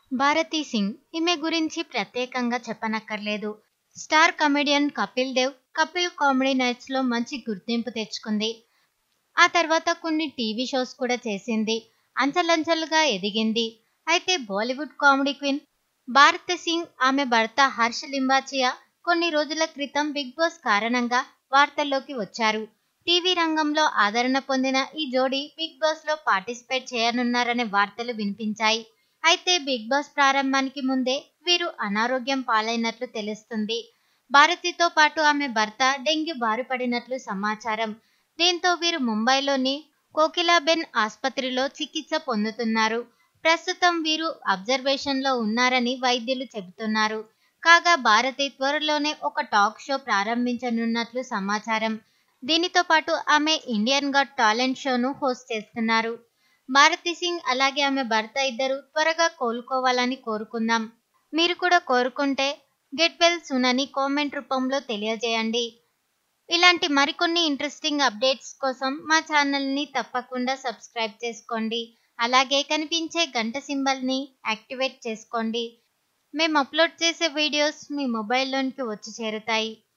భారతీ సింగ్ ఈమె గురించి ప్రత్యేకంగా చెప్పనక్కర్లేదు star comedian Kapil Dev Kapil comedy nights లో మంచి గుర్తింపు తెచ్చుకుంది ఆ తర్వాత కొన్ని టీవీ షోస్ కూడా చేసింది అంచెలంచెలుగా ఎదిగింది అయితే Bollywood comedy queen Bharti Singh ఆమె భర్త హర్ష్ లింబాచియా కొన్ని రోజుల క్రితం బిగ్ బాస్ కారణంగా వార్తల్లోకి వచ్చారు టీవీ రంగంలో ఆదరణ పొందిన ఈ జోడీ బిగ్ బాస్ లో పార్టిసిపేట్ చేయనున్నారనే వార్తలు వినిపించాయి అయితే బిగ్ బాస్ ప్రారంభానికి ముందే వీరు అనారోగ్యం పాలైనట్లు తెలుస్తుంది భారతితో పాటు ఆమె భర్త డెంగ్యూ బారిపడినట్లు సమాచారం దీంతో వీరు ముంబైలోని కోకిలాబెన్ ఆసుపత్రిలో చికిత్స పొందుతున్నారు ప్రస్తుతం వీరు అబ్జర్వేషన్ లో ఉన్నారని వైద్యులు చెబుతున్నారు కాగా భారతి త్వరలోనే ఒక టాక్ షో ప్రారంభించనున్నట్లు సమాచారం దీనితో పాటు ఆమె ఇండియన్ గాడ్ టాలెంట్ షోను హోస్ట్ చేస్తున్నారు భారతి సింగ్ అలాగే ఆమె భర్త ఇద్దరు త్వరగా కోలుకోవాలని కోరుకుందాం మీరు కూడా కోరుకుంటే గెట్ వెల్ సూన్ అని కామెంట్ రూపంలో తెలియజేయండి ఇలాంటి మరికొన్ని ఇంట్రెస్టింగ్ అప్డేట్స్ కోసం మా ఛానల్ని తప్పకుండా సబ్స్క్రైబ్ చేసుకోండి అలాగే కనిపించే గంట సింబల్ని యాక్టివేట్ చేసుకోండి మేము అప్లోడ్ చేసే వీడియోస్ మీ మొబైల్లోనికి వచ్చి చేరుతాయి